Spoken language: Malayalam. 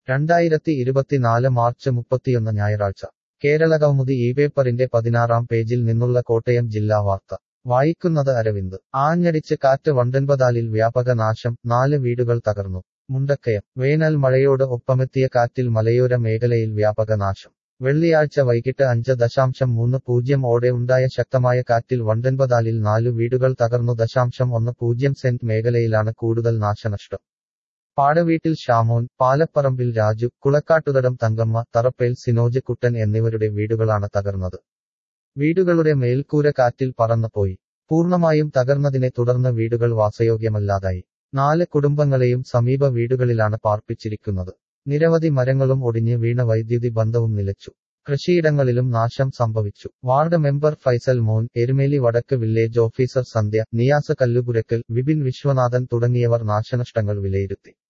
രണ്ടായിരത്തി ഇരുപത്തിനാല് മാർച്ച് മുപ്പത്തിയൊന്ന് ഞായറാഴ്ച കേരള കൗമുദി ഈ പേപ്പറിന്റെ പതിനാറാം പേജിൽ നിന്നുള്ള കോട്ടയം ജില്ലാ വാർത്ത വായിക്കുന്നത് അരവിന്ദ് ആഞ്ഞടിച്ച് കാറ്റ് വണ്ടൻപതാലിൽ വ്യാപക നാശം നാല് വീടുകൾ തകർന്നു മുണ്ടക്കയം വേനൽ മഴയോട് ഒപ്പമെത്തിയ കാറ്റിൽ മലയോര മേഖലയിൽ വ്യാപക നാശം വെള്ളിയാഴ്ച വൈകിട്ട് അഞ്ച് ദശാംശം മൂന്ന് പൂജ്യം ഓടെ ഉണ്ടായ ശക്തമായ കാറ്റിൽ വണ്ടൻപതാലിൽ നാലു വീടുകൾ തകർന്നു ദശാംശം ഒന്ന് പൂജ്യം സെന്റ് മേഖലയിലാണ് കൂടുതൽ നാശനഷ്ടം പാടവീട്ടിൽ ഷാമോൻ പാലപ്പറമ്പിൽ രാജു കുളക്കാട്ടുതടം തങ്കമ്മ തറപ്പേൽ സിനോജ് കുട്ടൻ എന്നിവരുടെ വീടുകളാണ് തകർന്നത് വീടുകളുടെ മേൽക്കൂര കാറ്റിൽ പറന്നുപോയി പൂർണ്ണമായും തകർന്നതിനെ തുടർന്ന് വീടുകൾ വാസയോഗ്യമല്ലാതായി നാല് കുടുംബങ്ങളെയും സമീപ വീടുകളിലാണ് പാർപ്പിച്ചിരിക്കുന്നത് നിരവധി മരങ്ങളും ഒടിഞ്ഞ് വീണ വൈദ്യുതി ബന്ധവും നിലച്ചു കൃഷിയിടങ്ങളിലും നാശം സംഭവിച്ചു വാർഡ് മെമ്പർ ഫൈസൽ മോൻ എരുമേലി വടക്ക് വില്ലേജ് ഓഫീസർ സന്ധ്യ നിയാസ് കല്ലുപുരക്കൽ വിപിൻ വിശ്വനാഥൻ തുടങ്ങിയവർ നാശനഷ്ടങ്ങൾ വിലയിരുത്തി